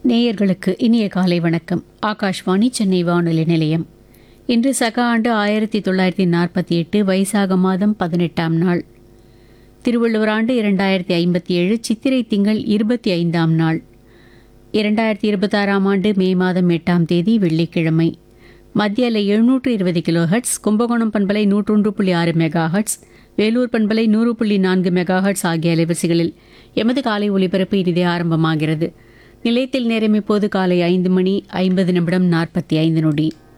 நேயர்களுக்கு இனிய காலை வணக்கம் ஆகாஷ்வாணி சென்னை வானொலி நிலையம் இன்று சக ஆண்டு ஆயிரத்தி தொள்ளாயிரத்தி நாற்பத்தி எட்டு வைசாக மாதம் பதினெட்டாம் நாள் திருவள்ளுவர் ஆண்டு இரண்டாயிரத்தி ஐம்பத்தி ஏழு சித்திரை திங்கள் இருபத்தி ஐந்தாம் நாள் இரண்டாயிரத்தி இருபத்தாறாம் ஆண்டு மே மாதம் எட்டாம் தேதி வெள்ளிக்கிழமை மத்திய அலை எழுநூற்று இருபது கிலோ ஹெட்ஸ் கும்பகோணம் பண்பலை நூற்றொன்று புள்ளி ஆறு மெகா ஹெட்ஸ் வேலூர் பண்பலை நூறு புள்ளி நான்கு மெகா ஹெட்ஸ் ஆகிய அலைவரிசைகளில் எமது காலை ஒலிபரப்பு இனிதே ஆரம்பமாகிறது நிலையத்தில் நேரம் இப்போது காலை ஐந்து மணி ஐம்பது நிமிடம் நாற்பத்தி ஐந்து நொடி